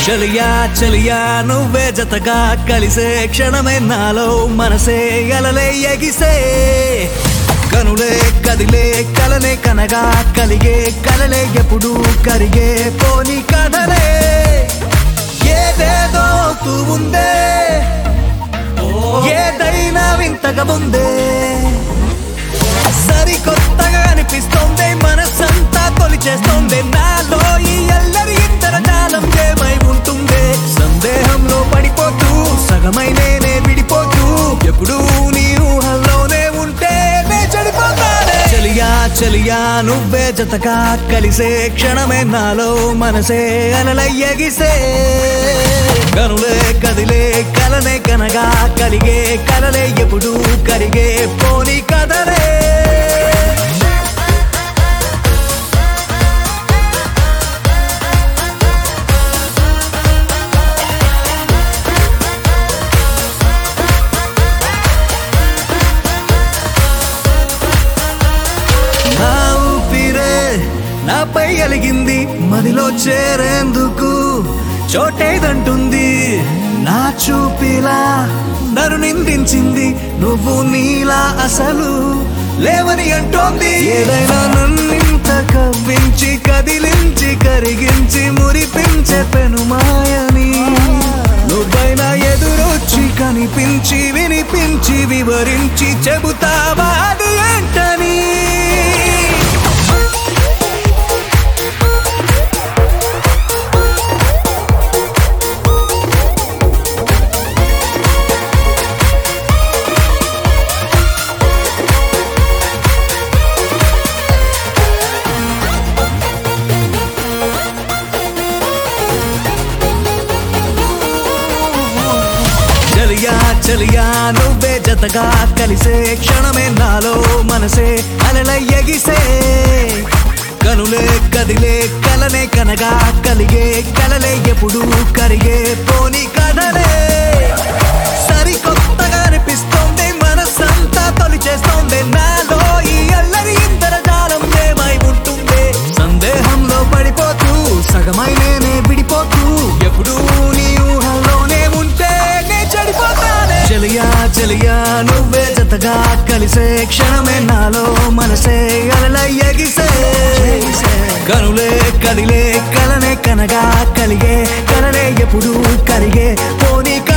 చలియా చలియా నువ్వే జతగా కలిసే క్షణమే నాలో మనసే అలలే ఎగిసే కనులే కదిలే కలనే కనగా కలిగే కలలే ఎప్పుడు కరిగే పోని కథలే ఏదేదో అవుతూ ఉందే ఏదైనా వింతగా ఉందే సరికొత్తగా అనిపిస్తోంది మనసంతా తొలిచేస్తోంది నాలో ఈ అల్లరి ఇద్దర జాలం ఏమై ఉంటుంది సందేహంలో పడిపోతూ సగమై నేనే విడిపోతూ ఎప్పుడు నీ ఊహల్లోనే ఉంటే నే చెడిపోతానే చలియా చలియా నువ్వే జతగా కలిసే క్షణమే నాలో మనసే అలలయ్యగిసే కనులే కదిలే కలనే కనగా కలిగే కలలే ఎప్పుడు కరిగే పోని కదలే నా ఊపిరే నాపై అలిగింది మదిలో చేరేందుకు చోటేదంటుంది నా చూపిలా నన్ను నిందించింది నువ్వు నీలా అసలు లేవని అంటోంది ఏదైనా నన్నింత కవ్వించి కదిలించి కరిగించి మురిపించే పెనుమాయని నువ్వైనా ఎదురొచ్చి కనిపించి వినిపించి వివరించి చెబుతావా అది ఏంటని చలియా చలియా నువ్వే జతగా కలిసే క్షణమే నాలో మనసే అలలయ్యగిసే కనులే కదిలే కలనే కనగా కలిగే కలలే ఎప్పుడు కరిగే పోని కథలే సరికొత్తగా అనిపిస్తోంది మనసంతా తొలి చేస్తోంది నాలో ఈ అల్లరి ఇద్దర జాలం ఏమై ఉంటుంది సందేహంలో పడిపోతూ సగమై నేనే విడిపోతూ ఎప్పుడు నీ ఊహల్లోనే ఉంటే నే చెడిపోతానే చలియా చలియా నువ్వే జతగా కలిసే క్షణమే నాలో మనసే అలలయ్యగిసే కనులే కదిలే కలనే కనగా కలిగే కలలే ఎప్పుడు కరిగే పోనీ